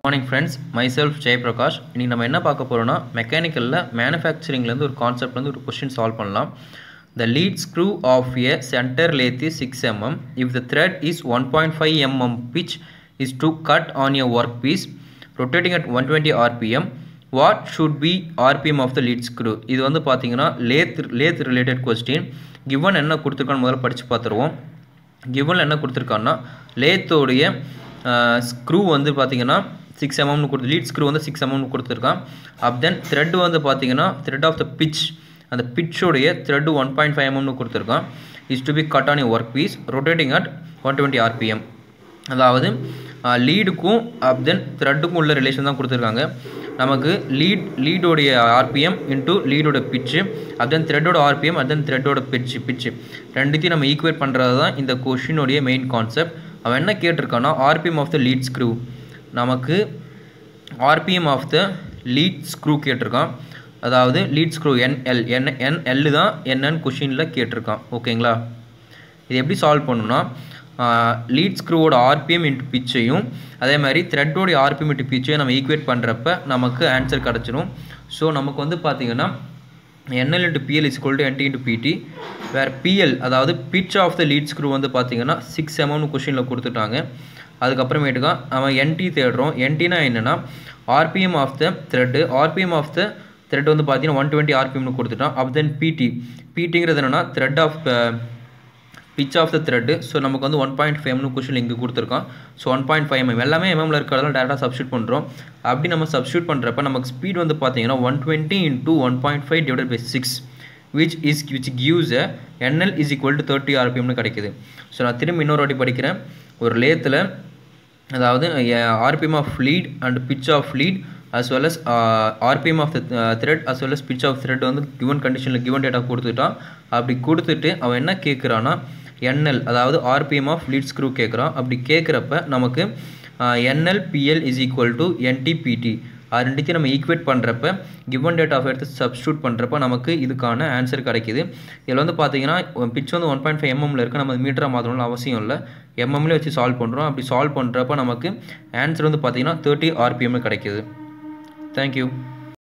morning friends myself Jayaprakash இன்றைக்கி நம்ம என்ன பார்க்க போகிறோம்னா மெக்கானிக்கலில் மேனுஃபேக்சரிங்லேருந்து ஒரு கான்செப்ட் வந்து ஒரு கொஸ்டின் சால்வ் பண்ணலாம் the lead screw of a centre lathe is six mm if the thread is one point five mm pitch is to cut on a work piece rotating at one twenty rpm what should be rpm of the lead screw இது வந்து பார்த்தீங்கன்னா lathe lathe related question given என்ன கொடுத்துருக்கான்னு முதல்ல படித்து பார்த்துருவோம் கிவனில் என்ன கொடுத்துருக்கான்னா லேத்தோடைய screw வந்து பார்த்தீங்கன்னா சிக்ஸ் எம்எம்னு கொடுத்து லீட் ஸ்க்ரூ வந்து சிக்ஸ் எம்எம்னு கொடுத்துருக்கான் அப் தென் த்ரெட் வந்து பார்த்தீங்கன்னா த்ரெட் ஆஃப் த பிச் அந்த பிச்சோடைய த்ரெட் ஒன் பாயிண்ட் ஃபைவ் எம்எம்னு கொடுத்துருக்கான் is to be cut on work piece rotating at one twenty rpm அதாவது லீடுக்கும் அப் தென் த்ரெட்டுக்கும் உள்ள ரிலேஷன் தான் கொடுத்துருக்காங்க நமக்கு லீட் லீடோடைய ஆர்பிஎம் இன்ட்டு லீடோட பிச்சு அப் தென் த்ரெட்டோட ஆர்பிஎம் அப் தென் த்ரெட்டோட பிச்சு பிச்சு ரெண்டுத்தையும் நம்ம ஈக்குவேட் பண்ணுறது தான் இந்த கொஷினுடைய மெயின் கான்செப்ட் அவன் என்ன கேட்டிருக்கான்னா rpm of the lead screw நமக்கு rpm of the lead screw கேட்டிருக்கான் அதாவது lead screw NL N NL தான் என்னன்னு கொஷினில் கேட்டிருக்கான் ஓகேங்களா இது எப்படி சால்வ் பண்ணணும்னா லீட் ஸ்க்ரூவோட ஆர்பிஎம் இன்ட்டு பிச்சையும் அதே மாதிரி த்ரெட்டோடைய ஆர்பிஎம் இன்ட்டு பிச்சையும் நம்ம ஈக்குவேட் பண்ணுறப்ப நமக்கு ஆன்சர் கிடச்சிரும் ஸோ நமக்கு வந்து பார்த்திங்கன்னா NL into PL is to ND into PD வேறு பிஎல் அதாவது pitch of the lead screw வந்து பார்த்திங்கன்னா சிக்ஸ் எம்எம்னு கொஷினில் கொடுத்துட்டாங்க அதுக்கப்புறமேட்டுக்கா நம்ம என்டி தேடுறோம் என்டினா என்னென்னா rpm of the thread rpm of the thread வந்து பார்த்தீங்கன்னா ஒன் டுவெண்ட்டி ஆர்பிஎம்னு கொடுத்துட்டோம் அப் தென் பிடி பிடிங்கிறது என்னென்னா thread of pitch of the thread so நமக்கு வந்து ஒன் பாயிண்ட் ஃபைவ்னு கொஷின் இங்கே கொடுத்துருக்கோம் so one point five mm எல்லாமே எம்எம்ல இருக்கிறதால டேரெக்டாக சப்ஸ்டியூட் பண்ணுறோம் அப்படி நம்ம சப்ஸ்டியூட் பண்ணுறப்ப நமக்கு ஸ்பீட் வந்து பார்த்தீங்கன்னா one twenty into one point five divide by six which is which gives a NL is equal to thirty ஆர்பிஎம்னு கிடைக்குது ஸோ நான் திரும்ப இன்னொரு வாட்டி படிக்கிறேன் ஒரு லேத்தில் அதாவது rpm of lead and pitch of lead as well as rpm of the thread as well as pitch of thread வந்து கிவன் கண்டிஷனில் கிவன் டேட்டா கொடுத்துட்டான் அப்படி கொடுத்துட்டு அவன் என்ன கேட்குறான்னா என்எல் அதாவது ஆர்பிஎம் ஆஃப் லீட் ஸ்க்ரூ கேட்குறான் அப்படி கேட்குறப்ப நமக்கு NL PL is equal to ND PD அது ரெண்டுத்தையும் நம்ம ஈக்குவேட் பண்ணுறப்ப கிவன் டேட் ஆஃப் எடுத்து சப்ஸ்டியூட் பண்ணுறப்ப நமக்கு இதுக்கான ஆன்சர் கிடைக்கிது இதில் வந்து பார்த்தீங்கன்னா பிச் வந்து ஒன் பாயிண்ட் ஃபைவ் எம்எம்ல இருக்குது நம்ம மீட்டராக மாற்றணும்னு அவசியம் இல்லை எம்எம்லேயே வச்சு சால்வ் பண்ணுறோம் அப்படி சால்வ் பண்ணுறப்ப நமக்கு ஆன்சர் வந்து பார்த்தீங்கன்னா தேர்ட்டி ஆர்பிஎம் கிடைக்கிது தேங்க்யூ